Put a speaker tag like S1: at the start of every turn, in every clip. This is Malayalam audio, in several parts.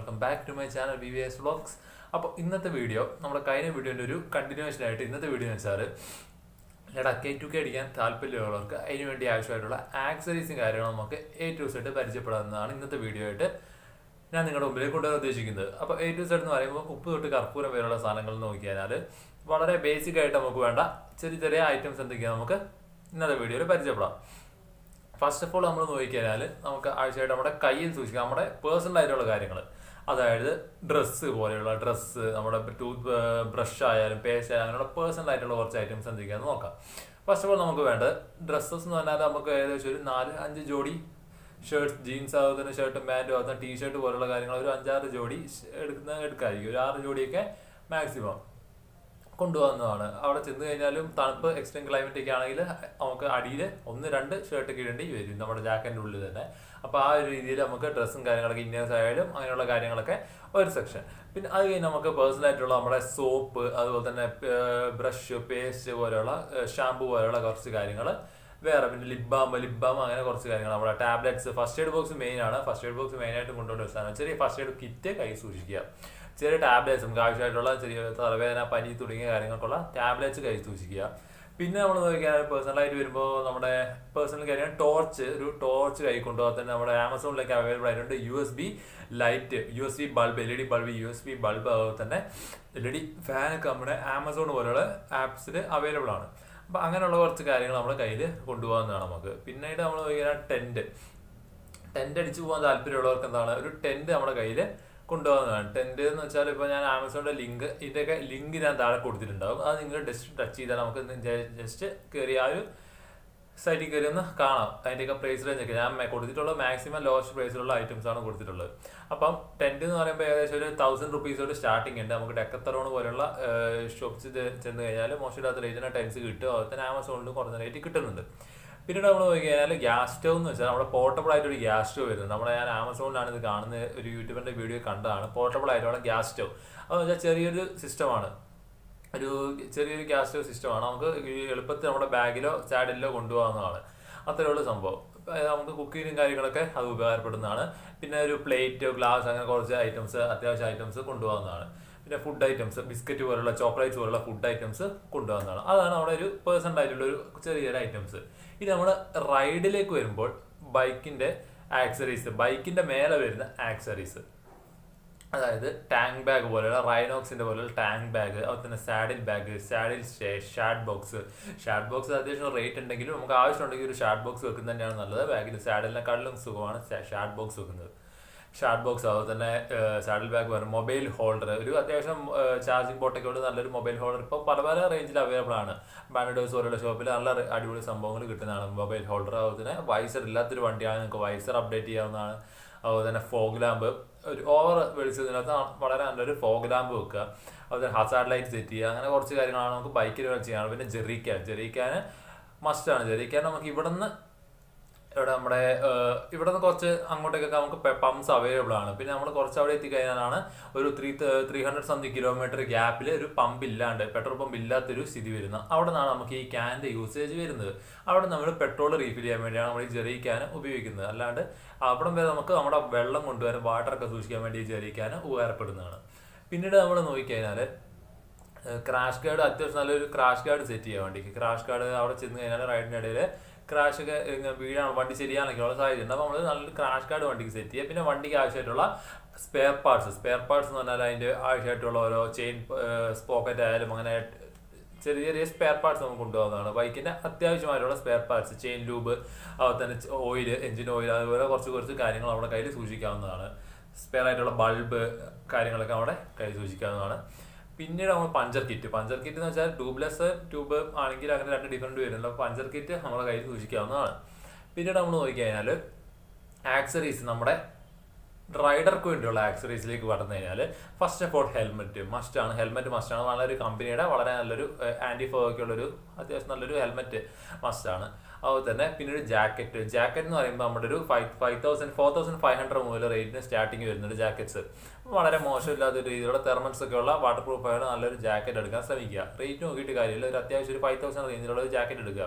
S1: welcome back to my channel B V S vlogs അപ്പോൾ ഇന്നത്തെ വീഡിയോ നമ്മുടെ കഴിഞ്ഞ വീഡിയോൻ്റെ ഒരു കണ്ടിന്യൂഷൻ ആയിട്ട് ഇന്നത്തെ വീഡിയോ എന്ന് വെച്ചാൽ എടാ കെ ടു കെ അടിക്കാൻ താല്പര്യമുള്ളവർക്ക് അതിന് വേണ്ടി ആവശ്യമായിട്ടുള്ള ആക്സറീസും കാര്യങ്ങളും നമുക്ക് എ ടു സെറ്റ് പരിചയപ്പെടാവുന്നതാണ് ഇന്നത്തെ വീഡിയോ ആയിട്ട് ഞാൻ നിങ്ങളുടെ മുമ്പിലേക്ക് കൊണ്ടുവരാൻ ഉദ്ദേശിക്കുന്നത് അപ്പോൾ എ ടു സെറ്റ് എന്ന് പറയുമ്പോൾ ഉപ്പ് തൊട്ട് കർപ്പൂരം വരെയുള്ള സാധനങ്ങൾ നോക്കിയാൽ വളരെ ബേസിക് ആയിട്ട് നമുക്ക് വേണ്ട ചെറിയ ചെറിയ ഐറ്റംസ് എന്തൊക്കെയാണ് നമുക്ക് ഇന്നത്തെ വീഡിയോയിൽ പരിചയപ്പെടാം ഫസ്റ്റ് ഓഫ് ഓൾ നമ്മൾ നോക്കിക്കഴിഞ്ഞാൽ നമുക്ക് ആഴ്ചയായിട്ട് നമ്മുടെ കയ്യിൽ സൂക്ഷിക്കാം നമ്മുടെ പേഴ്സണൽ ആയിട്ടുള്ള കാര്യങ്ങൾ അതായത് ഡ്രസ്സ് പോലെയുള്ള ഡ്രസ്സ് നമ്മുടെ ടൂത്ത് ബ്രഷ് ആയാലും പേസ്റ്റ് ആയാലും അങ്ങനെയുള്ള പേഴ്സണൽ ആയിട്ടുള്ള കുറച്ച് ഐറ്റംസ് എന്തൊക്കെയാണെന്ന് നോക്കാം ഫസ്റ്റ് ഓഫ് ഓൾ നമുക്ക് വേണ്ടത് ഡ്രസ്സസ് എന്ന് പറഞ്ഞാൽ നമുക്ക് ഏകദേശം ഒരു നാല് അഞ്ച് ജോഡി ഷർട്ട് ജീൻസ് ആകുന്ന ഷർട്ടും പാൻറ്റും ആകുന്ന ടീ ഷർട്ട് പോലുള്ള കാര്യങ്ങൾ ഒരു അഞ്ചാറ് ജോഡി എടുക്കുന്ന എടുക്കാതിരിക്കും ഒരു ആറ് ജോഡിയൊക്കെ മാക്സിമം കൊണ്ടുപോകുന്നതാണ് അവിടെ ചെന്ന് കഴിഞ്ഞാലും തണുപ്പ് എക്സ്ട്രീം ക്ലൈമറ്റ് ഒക്കെ ആണെങ്കിൽ നമുക്ക് അടിയിൽ ഒന്ന് രണ്ട് ഷർട്ട് ഒക്കെ ഇടേണ്ടി വരും നമ്മുടെ ജാക്കറ്റിൻ്റെ ഉള്ളിൽ തന്നെ അപ്പോൾ ആ ഒരു രീതിയിൽ നമുക്ക് ഡ്രസ്സും കാര്യങ്ങളൊക്കെ ഇന്നേഴ്സ് ആയാലും അങ്ങനെയുള്ള കാര്യങ്ങളൊക്കെ ഒരു സെക്ഷൻ പിന്നെ അത് കഴിഞ്ഞ് നമുക്ക് പേഴ്സണൽ ആയിട്ടുള്ള നമ്മുടെ സോപ്പ് അതുപോലെ തന്നെ ബ്രഷ് പേസ്റ്റ് പോലെയുള്ള ഷാമ്പു പോലെയുള്ള കുറച്ച് കാര്യങ്ങൾ വേറെ പിന്നെ ലിപ് ബാം ലിപ് ബാം അങ്ങനെ കുറച്ച് കാര്യങ്ങൾ നമ്മുടെ tablets first aid box main ആണ് ഫസ്റ്റ് എയ്ഡ് ബോക്സ് മെയിൻ ആയിട്ട് കൊണ്ടുപോകുന്ന സാധനം ചെറിയ ഫസ്റ്റ് എയ്ഡ് കിറ്റ് കൈ സൂക്ഷിക്കുക ചെറിയ ടാബ്ലറ്റ്സ് നമുക്ക് ആവശ്യമായിട്ടുള്ള ചെറിയ തലവേദന പനി തുടങ്ങിയ കാര്യങ്ങൾക്കുള്ള ടാബ്ലറ്റ്സ് കൈ സൂക്ഷിക്കുക പിന്നെ നമ്മൾ നോക്കിയാൽ പേഴ്സണലായിട്ട് വരുമ്പോൾ നമ്മുടെ പേഴ്സണൽ കാര്യം ടോർച്ച് ഒരു ടോർച്ച് കൈ കൊണ്ടുപോകാൻ തന്നെ നമ്മുടെ ആമസോണിലേക്ക് അവൈലബിൾ ആയിട്ടുണ്ട് U S B light U S B bulb L E D bulb U S B bulb അതുപോലെ തന്നെ എൽ ഇ ഡി ഫാനൊക്കെ നമ്മുടെ ആമസോൺ പോലെയുള്ള ആപ്സിൽ അവൈലബിൾ ആണ് അപ്പം അങ്ങനെയുള്ള കുറച്ച് കാര്യങ്ങൾ നമ്മുടെ കയ്യിൽ കൊണ്ടുപോകാവുന്നതാണ് നമുക്ക് പിന്നീട് നമ്മൾ നോക്കിയാൽ ടെൻറ്റ് ടെൻറ്റ് അടിച്ചു പോകാൻ താല്പര്യമുള്ളവർക്ക് എന്താണ് ഒരു ടെൻറ്റ് നമ്മുടെ കയ്യിൽ കൊണ്ടുപോകുന്നതാണ് ടെൻറ്റ് എന്ന് വെച്ചാൽ ഇപ്പോൾ ഞാൻ ആമസോണിൻ്റെ ലിങ്ക് ഇതിൻ്റെയൊക്കെ ലിങ്ക് ഞാൻ താഴെ കൊടുത്തിട്ടുണ്ടാവും അത് നിങ്ങൾ ജസ്റ്റ് ടച്ച് ചെയ്താൽ നമുക്ക് ജസ്റ്റ് കയറി ആ ഒരു സൈറ്റിൽ കയറി ഒന്ന് കാണാം അതിൻ്റെയൊക്കെ പ്രൈസ് റേഞ്ച് ഒക്കെ ഞാൻ കൊടുത്തിട്ടുള്ള മാക്സിമം ലോസ്റ്റ് പ്രൈസിലുള്ള ഐറ്റംസ് ആണ് കൊടുത്തിട്ടുള്ളത് അപ്പം ടെൻറ്റ് എന്ന് പറയുമ്പോൾ ഏകദേശം ഒരു തൗസൻഡ് റുപ്പീസോട് സ്റ്റാർട്ടിംഗ് ഉണ്ട് നമുക്ക് ഡെക്കത്തറോൺ പോലുള്ള ഷോപ്സ് ചെന്ന് കഴിഞ്ഞാൽ മോശമില്ലാത്ത റേറ്റിന് ടെൻസ് കിട്ടും അതുപോലെ തന്നെ ആമസോണിൽ കുറഞ്ഞ റേറ്റ് കിട്ടുന്നുണ്ട് പിന്നീട് നമ്മൾ നോക്കി കഴിഞ്ഞാൽ ഗ്യാസ് സ്റ്റവ് എന്ന് വെച്ചാൽ നമ്മുടെ പോർട്ടബിൾ ആയിട്ട് ഒരു ഗ്യാസ് സ്റ്റവ് വരുന്നത് നമ്മുടെ ഞാൻ ആമസോണിലാണ് ഇത് കാണുന്ന ഒരു യൂട്യൂബിൻ്റെ വീഡിയോ കണ്ടതാണ് പോർട്ടബിൾ ആയിട്ടുള്ള ഗ്യാസ് സ്റ്റവ് അതെന്ന് വെച്ചാൽ ചെറിയൊരു സിസ്റ്റമാണ് ഒരു ചെറിയൊരു ഗ്യാസ് സ്റ്റവ് സിസ്റ്റമാണ് നമുക്ക് എളുപ്പത്തിൽ നമ്മുടെ ബാഗിലോ സാഡിലോ കൊണ്ടുപോകാവുന്നതാണ് അത്രയുള്ള സംഭവം നമുക്ക് കുക്കിങ്ങും കാര്യങ്ങളൊക്കെ അത് ഉപകാരപ്പെടുന്നതാണ് പിന്നെ ഒരു പ്ലേറ്റ് ഗ്ലാസ് അങ്ങനെ കുറച്ച് ഐറ്റംസ് അത്യാവശ്യം ഐറ്റംസ് കൊണ്ടുപോകുന്നതാണ് പിന്നെ ഫുഡ് ഐറ്റംസ് ബിസ്ക്കറ്റ് പോലുള്ള ചോക്ലേറ്റ്സ് പോലുള്ള ഫുഡ് ഐറ്റംസ് കൊണ്ടുപോകുന്നതാണ് അതാണ് നമ്മുടെ ഒരു പേഴ്സണൽ ആയിട്ടുള്ള ഒരു ചെറിയൊരു ഐറ്റംസ് ഇനി നമ്മൾ റൈഡിലേക്ക് വരുമ്പോൾ ബൈക്കിന്റെ ആക്സറീസ് ബൈക്കിന്റെ മേലെ വരുന്ന ആക്സറീസ് അതായത് ടാങ്ക് ബാഗ് പോലെയുള്ള റൈനോക്സിന്റെ പോലെയുള്ള ടാങ്ക് ബാഗ് അതുപോലെ തന്നെ saddle bag saddle stay Shad box Shad box അത്യാവശ്യം റേറ്റ് ഉണ്ടെങ്കിലും നമുക്ക് ആവശ്യമുണ്ടെങ്കിൽ ഒരു ഷാഡ് ബോക്സ് വെക്കുന്നത് തന്നെയാണ് നല്ലത് ബാഗിൽ സാഡിലിനെക്കാട്ടിലും സുഖമാണ് ഷാഡ് ബോക്സ് വെക്കുന്നത് ഷാർട്ട് ബോക്സ് അതുപോലെ തന്നെ സാഡിൽ ബാഗ് വരും മൊബൈൽ ഹോൾഡർ ഒരു അത്യാവശ്യം ചാർജിങ് പോർട്ടൊക്കെ ഉള്ള നല്ലൊരു മൊബൈൽ ഹോൾഡർ ഇപ്പോൾ പല പല റേഞ്ചിൽ അവൈലബിൾ ആണ് ബാൻഡേഴ്സ് പോലുള്ള ഷോപ്പിൽ നല്ല അടിപൊളി സംഭവങ്ങൾ കിട്ടുന്നതാണ് മൊബൈൽ ഹോൾഡർ അതുപോലെ തന്നെ വൈസർ ഇല്ലാത്തൊരു വണ്ടിയാണ് നിങ്ങൾക്ക് വൈസർ അപ്ഡേറ്റ് ചെയ്യാവുന്നതാണ് അതുപോലെ തന്നെ ഫോഗ് ലാമ്പ് ഒരു ഓവർ വെളിച്ചതിനകത്ത് വളരെ നല്ലൊരു ഫോഗ് ലാമ്പ് വെക്കുക അതുപോലെ ഹസാർഡ് ലൈറ്റ് സെറ്റ് ചെയ്യുക അങ്ങനെ കുറച്ച് കാര്യങ്ങളാണ് നമുക്ക് ബൈക്കിൽ ചെയ്യാൻ പിന്നെ ജെറിക്കാൻ ജെറിക്കാൻ മസ്റ്റാണ് ജെറിക്കാൻ നമുക്ക് ഇവിടെ നിന്ന് ഇവിടെ നമ്മുടെ ഇവിടെ നിന്ന് കുറച്ച് അങ്ങോട്ടേക്കൊക്കെ നമുക്ക് പമ്പ്സ് അവൈലബിൾ ആണ് പിന്നെ നമ്മൾ കുറച്ച് അവിടെ എത്തിക്കഴിഞ്ഞാലാണ് ഒരു three three hundred something kilometre ഗ്യാപ്പിൽ ഒരു പമ്പ് ഇല്ലാണ്ട് പെട്രോൾ പമ്പ് ഇല്ലാത്തൊരു സ്ഥിതി വരുന്നത് അവിടെ നിന്നാണ് നമുക്ക് ഈ ക്യാൻ്റെ യൂസേജ് വരുന്നത് അവിടെ നമ്മൾ പെട്രോൾ റീഫിൽ ചെയ്യാൻ വേണ്ടിയാണ് നമ്മൾ ഈ ചെറിയ ക്യാൻ ഉപയോഗിക്കുന്നത് അല്ലാണ്ട് അവിടം വരെ നമുക്ക് നമ്മുടെ വെള്ളം കൊണ്ടുവരാൻ വാട്ടറൊക്കെ സൂക്ഷിക്കാൻ വേണ്ടി ഈ ചെറിയ ക്യാൻ ഉപകാരപ്പെടുന്നതാണ് പിന്നീട് നമ്മൾ നോക്കിക്കഴിഞ്ഞാൽ ക്രാഷ് ഗാർഡ് അത്യാവശ്യം നല്ലൊരു ക്രാഷ് ഗാർഡ് സെറ്റ് ചെയ്യാൻ വേണ്ടി ക്രാഷ് ഗാർഡ് അവിടെ ചെന്ന് കഴിഞ്ഞാൽ റൈഡിൻ്റെ ഇടയിൽ ക്രാഷ് ഒക്കെ വീഴാൻ വണ്ടി ശരിയാണെങ്കിലുള്ള ഉള്ള സാധ്യത ഉണ്ട് അപ്പോൾ നമ്മൾ നല്ലൊരു ക്രാഷ് കാർഡ് വണ്ടിക്ക് സെറ്റ് ചെയ്യുക പിന്നെ വണ്ടിക്ക് ആവശ്യമായിട്ടുള്ള സ്പെയർ പാർട്സ് സ്പെയർ പാർട്സ് എന്ന് പറഞ്ഞാൽ അതിൻ്റെ ആവശ്യമായിട്ടുള്ള ഓരോ ചെയിൻ സ്പോക്കറ്റ് ആയാലും അങ്ങനെ ചെറിയ ചെറിയ സ്പെയർ പാർട്സ് നമുക്ക് കൊണ്ടുപോകുന്നതാണ് ബൈക്കിൻ്റെ അത്യാവശ്യമായിട്ടുള്ള സ്പെയർ പാർട്സ് ചെയിൻ ലൂബ് അതുപോലെ തന്നെ ഓയിൽ എഞ്ചിൻ ഓയിൽ അതുപോലെ കുറച്ച് കുറച്ച് കാര്യങ്ങൾ നമ്മുടെ കയ്യിൽ സൂക്ഷിക്കാവുന്നതാണ് സ്പെയർ ആയിട്ടുള്ള ബൾബ് കാര്യങ്ങളൊക്കെ നമ്മുടെ കയ്യിൽ സൂക്ഷിക്കാവുന്നതാണ് പിന്നീട് നമ്മൾ പഞ്ചർ കിറ്റ് പഞ്ചർ കിറ്റ് എന്ന് വെച്ചാൽ ട്യൂബ്ലെസ് ട്യൂബ് ആണെങ്കിൽ അങ്ങനെ രണ്ട് ഡിഫറെൻറ്റ് വരുന്നുണ്ട് അപ്പോൾ പഞ്ചർ കിറ്റ് നമ്മുടെ കയ്യിൽ സൂക്ഷിക്കാവുന്നതാണ് പിന്നീട് നമ്മൾ നോക്കിക്കഴിഞ്ഞാൽ ആക്സറീസ് നമ്മുടെ റൈഡർക്ക് വേണ്ടിയുള്ള ആക്സറീസിലേക്ക് കടന്നു കഴിഞ്ഞാൽ ഫസ്റ്റ് ഓഫ് ഓൾ ഹെൽമെറ്റ് മസ്റ്റാണ് ഹെൽമെറ്റ് മസ്റ്റാണ് വളരെ കമ്പനിയുടെ വളരെ നല്ലൊരു ആൻറ്റി ഫോഗൊക്കെയുള്ളൊരു അത്യാവശ്യം നല്ലൊരു ഹെൽമെറ്റ് മസ്റ്റാണ് അതുപോലെ തന്നെ പിന്നീട് ജാക്കറ്റ് ജാക്കറ്റ് എന്ന് പറയുമ്പോൾ നമ്മുടെ ഒരു five five thousand four thousand five hundred മുതൽ റേറ്റിന് സ്റ്റാർട്ടിങ് വരുന്നുണ്ട് ജാക്കറ്റ്സ് വളരെ മോശമില്ലാത്ത രീതിയിലുള്ള തെർമൽസ് ഒക്കെ ഉള്ള വാട്ടർ പ്രൂഫ് ആയിട്ട് നല്ലൊരു ജാക്കറ്റ് എടുക്കാൻ ശ്രമിക്കുക റേറ്റ് നോക്കിയിട്ട് കാര്യമില്ല ഒരു അത്യാവശ്യം ഒരു ഫൈവ് തൗസൻഡ് റേഞ്ചിലുള്ള ഒരു ജാക്കറ്റ് എടുക്കുക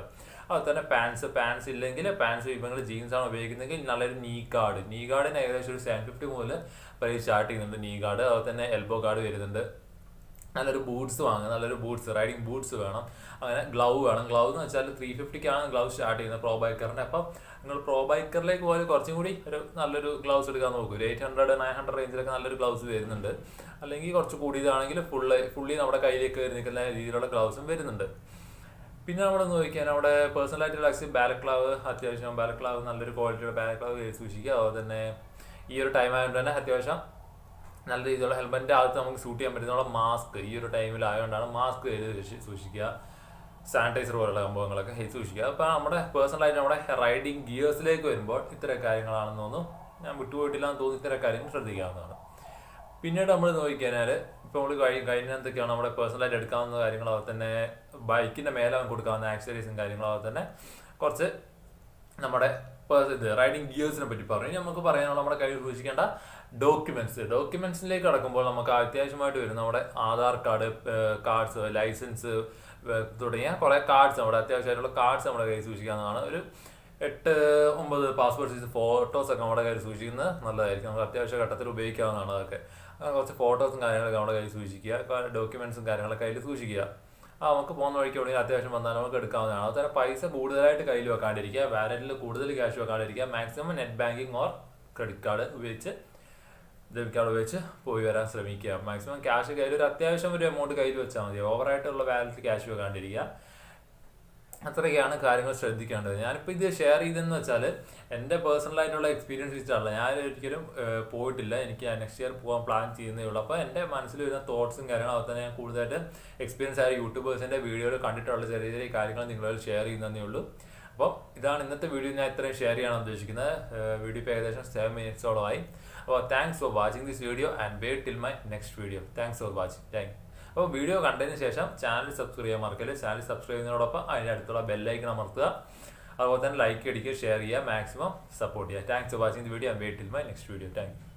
S1: അതുപോലെ തന്നെ പാൻസ് പാൻസ് ഇല്ലെങ്കിൽ പാൻസ് ഇപ്പം ജീൻസ് ആണ് ഉപയോഗിക്കുന്നതെങ്കിൽ നല്ലൊരു നീ ഗാർഡ് നീ ഗാർഡിന് ഏകദേശം ഒരു സെവൻ ഫിഫ്റ്റി മുതൽ പ്രൈസ് സ്റ്റാർട്ട് ചെയ്യുന്നുണ്ട് നീ ഗാർഡ് അതുപോലെ തന്നെ എൽബോ ഗാർഡ് വരുന്നുണ്ട് നല്ലൊരു ബൂട്ട്സ് വാങ്ങുക നല്ലൊരു ബൂട്ട്സ് റൈഡിങ് ബൂട്ട്സ് വേണം അങ്ങനെ ഗ്ലൗ വേണം ഗ്ലൗ എന്ന് വെച്ചാൽ ത്രീ ഫിഫ്റ്റിക്കാണ് ഗ്ലൗ സ്റ്റാർട്ട് ചെയ്യുന്നത് പ്രോ ബൈക്കറിൻ്റെ അപ്പം നിങ്ങൾ പ്രോ ബൈക്കറിലേക്ക് പോയാൽ കുറച്ചും കൂടി ഒരു നല്ലൊരു ഗ്ലൗസ് എടുക്കാൻ നോക്കൂ ഒരു എയ്റ്റ് ഹൺഡ്രഡ് നയൻ ഹൺഡ്രഡ് റേഞ്ചിലൊക്കെ നല്ലൊരു ഗ്ലൗസ് വരുന്നുണ്ട് അല്ലെങ്കിൽ കുറച്ച് കൂടിയതാണെങ്കിൽ ഫുള്ള് ഫുള്ളി നമ്മുടെ കയ്യിലേക്ക് നിൽക്കുന്ന രീതിയിലുള്ള ഗ്ലൗസും വരുന്നുണ്ട് പിന്നെ നമ്മൾ നോക്കിയാൽ അവിടെ പേഴ്സണലായിട്ട് ലാക്സ് ബാലക്ലാവ് അത്യാവശ്യം ബാലക്ലാവ് നല്ലൊരു ക്വാളിറ്റിയുടെ ബാലക്ലാവ് സൂക്ഷിക്കുക അതുപോലെ തന്നെ ഈ ഒരു ടൈം ആയതുകൊണ്ട് തന്നെ അത്യാവശ്യം നല്ല രീതിയിലുള്ള ഹെൽമെറ്റിൻ്റെ അകത്ത് നമുക്ക് ഷൂട്ട് ചെയ്യാൻ പറ്റുന്ന മാസ്ക് ഈ ഒരു ടൈമിലായതുകൊണ്ടാണ് മാസ്ക് സൂക്ഷിക്കുക സാനിറ്റൈസർ പോലുള്ള സംഭവങ്ങളൊക്കെ ഹെൽത്ത് സൂക്ഷിക്കുക അപ്പോൾ നമ്മുടെ പേഴ്സണലായിട്ട് നമ്മുടെ റൈഡിങ് ഗിയേഴ്സിലേക്ക് വരുമ്പോൾ ഇത്തരം കാര്യങ്ങളാണെന്ന് തോന്നുന്നു ഞാൻ വിട്ടുപോയിട്ടില്ല എന്ന് തോന്നുന്നു ഇത്തരം കാര്യങ്ങൾ ശ്രദ്ധിക്കാവുന്നതാണ് പിന്നീട് നമ്മൾ നോക്കിക്കഴിഞ്ഞാൽ ഇപ്പോൾ നമ്മൾ കഴി കഴിഞ്ഞ എന്തൊക്കെയാണ് നമ്മുടെ പേഴ്സണലായിട്ട് എടുക്കാവുന്ന കാര്യങ്ങൾ അതുപോലെ തന്നെ ബൈക്കിൻ്റെ മേലെ കൊടുക്കാവുന്ന ആക്സറീസും കാര്യങ്ങളും അതുപോലെ തന്നെ കുറച്ച് നമ്മുടെ ഇത് റൈഡിങ് ഗിയേഴ്സിനെ പറ്റി പറഞ്ഞു നമുക്ക് പറയാനുള്ള നമ്മുടെ കയ്യിൽ സൂക്ഷിക്കേണ്ട ഡോക്യുമെന്റ്സ് ഡോക്യുമെന്റ്സിലേക്ക് കടക്കുമ്പോൾ നമുക്ക് അത്യാവശ്യമായിട്ട് വരും നമ്മുടെ ആധാർ കാർഡ് കാർഡ്സ് ലൈസൻസ് തുടങ്ങിയ കുറേ കാർഡ്സ് നമ്മുടെ അത്യാവശ്യമായിട്ടുള്ള കാർഡ്സ് നമ്മുടെ കയ്യിൽ സൂക്ഷിക്കാവുന്നതാണ് ഒരു എട്ട് ഒമ്പത് പാസ്പോർട്ട് സൈസ് ഫോട്ടോസ് ഒക്കെ നമ്മുടെ കയ്യിൽ സൂക്ഷിക്കുന്നത് നല്ലതായിരിക്കും നമുക്ക് അത്യാവശ്യ ഘട്ടത്തിൽ ഉപയോഗിക്കാവുന്നതാണ് അതൊക്കെ കുറച്ച് ഫോട്ടോസും കാര്യങ്ങളൊക്കെ നമ്മുടെ കയ്യിൽ സൂക്ഷിക്കുക ഡോക്യുമെന്റ്സും കാര്യങ്ങളൊക്കെ കയ്യിൽ സൂക്ഷിക്കുക ആ നമുക്ക് പോകുന്ന വഴിക്ക് എവിടെയെങ്കിലും അത്യാവശ്യം വന്നാൽ നമുക്ക് എടുക്കാവുന്നതാണ് അതുപോലെ പൈസ കൂടുതലായിട്ട് കയ്യിൽ വെക്കാണ്ടിരിക്കുക വാലറ്റിൽ കൂടുതൽ ക്യാഷ് വെക്കാണ്ടിരിക്കുക maximum net banking or credit card ഉപയോഗിച്ച് ഡെബിറ്റ് കാർഡ് ഉപയോഗിച്ച് പോയി വരാൻ ശ്രമിക്കുക മാക്സിമം ക്യാഷ് കയ്യിൽ ഒരു അത്യാവശ്യം ഒരു എമൗണ്ട് കയ്യിൽ വെച്ചാൽ മതി ഓവറായിട്ടുള്ള വാലറ്റ് ക്യാഷ് വെക്കാണ്ടിരിക്കുക അത്രയൊക്കെയാണ് കാര്യങ്ങൾ ശ്രദ്ധിക്കേണ്ടത് ഞാനിപ്പോൾ ഇത് ഷെയർ ചെയ്തെന്ന് വെച്ചാൽ എൻ്റെ പേഴ്സണലായിട്ടുള്ള എക്സ്പീരിയൻസ് വെച്ചിട്ടല്ല ഞാൻ ഒരിക്കലും പോയിട്ടില്ല എനിക്ക് നെക്സ്റ്റ് ഇയർ പോകാൻ പ്ലാൻ ചെയ്യുന്നേ ഉള്ളൂ അപ്പോൾ എൻ്റെ മനസ്സിൽ വരുന്ന തോട്ട്സും കാര്യങ്ങളും അതുപോലെ തന്നെ ഞാൻ കൂടുതലായിട്ട് എക്സ്പീരിയൻസ് ആയ യൂട്യൂബേഴ്സിൻ്റെ വീഡിയോയിൽ കണ്ടിട്ടുള്ള ചെറിയ ചെറിയ കാര്യങ്ങൾ നിങ്ങളോട് ഷെയർ ചെയ്യുന്നതേ ഉള്ളൂ അപ്പോൾ ഇതാണ് ഇന്നത്തെ വീഡിയോ ഞാൻ ഇത്രയും ഷെയർ ചെയ്യാൻ ഉദ്ദേശിക്കുന്നത് വീഡിയോ ഇപ്പോൾ ഏകദേശം സെവൻ മിനിറ്റ്സോളമായി അപ്പോൾ thanks for watching this video and wait till my next video thanks for watching thank അപ്പോൾ വീഡിയോ കണ്ടതിന് ശേഷം ചാനൽ സബ്സ്ക്രൈബ് ചെയ്യാൻ മറക്കല്ലേ ചാനൽ സബ്സ്ക്രൈബ് ചെയ്യുന്നതോടൊപ്പം അതിൻ്റെ അടുത്തുള്ള ബെല്ലൈക്കൺ അമർത്തുക അതുപോലെ തന്നെ ലൈക്ക് അടിക്കുക ഷെയർ ചെയ്യുക മാക്സിമം സപ്പോർട്ട് ചെയ്യുക thanks for watching the video and wait till my next video thank